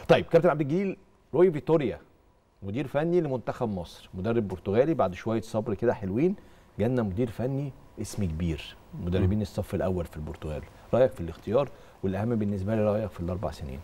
طيب كابتن عبد الجليل روي فيتوريا مدير فني لمنتخب مصر مدرب برتغالي بعد شويه صبر كده حلوين جالنا مدير فني اسم كبير مدربين الصف الاول في البرتغال رايك في الاختيار والاهم بالنسبه لي رايك في الاربع سنين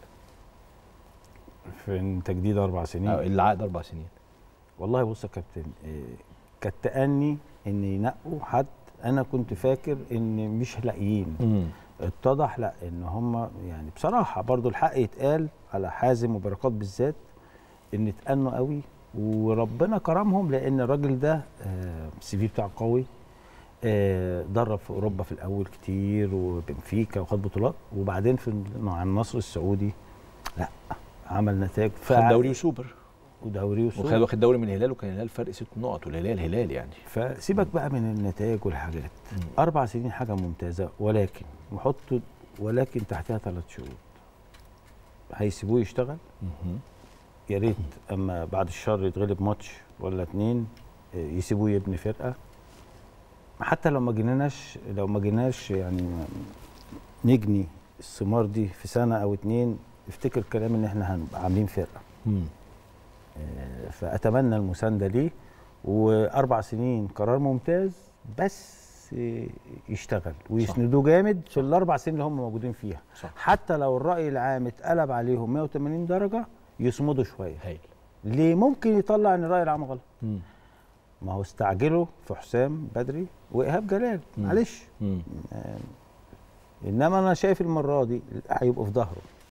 في تجديد اربع سنين أو العقد اربع سنين والله بص يا كابتن إيه، كانت تأني ان ينقوا حد انا كنت فاكر ان مش لاقيين امم اتضح لا ان هم يعني بصراحه برضو الحق يتقال على حازم وبركات بالذات ان اتأنوا قوي وربنا كرمهم لان الراجل ده آه، السي في بتاعه قوي آه، درب في اوروبا في الاول كتير وبنفيكا وخد بطولات وبعدين في مع النصر السعودي لا عمل نتائج خد دوري وسوبر ودوري وخد وسوبر واخد دوري من الهلال وكان الهلال فرق ست نقط والهلال هلال يعني فسيبك بقى من النتائج والحاجات مم. اربع سنين حاجه ممتازه ولكن وحط ولكن تحتها ثلاث شروط هيسيبوه يشتغل مهم. يا ريت اما بعد الشر يتغلب ماتش ولا اتنين آه، يسيبوه يبني فرقه حتى لو ما جيناش لو ما جيناش يعني نجني الثمار دي في سنه او اتنين افتكر كلام ان احنا هنبقى عاملين فرقه مم. آه، فاتمنى المسانده ليه واربع سنين قرار ممتاز بس آه، يشتغل ويسندوه جامد في الاربع سنين اللي هم موجودين فيها صح حتى لو الراي العام اتقلب عليهم 180 درجه يصمدوا شويه هايل ليه ممكن يطلع ان الراي العام غلط مم. ما هو استعجلوا في حسام بدري وايهاب جلال مم. معلش مم. انما انا شايف المره دي هيبقوا في ظهره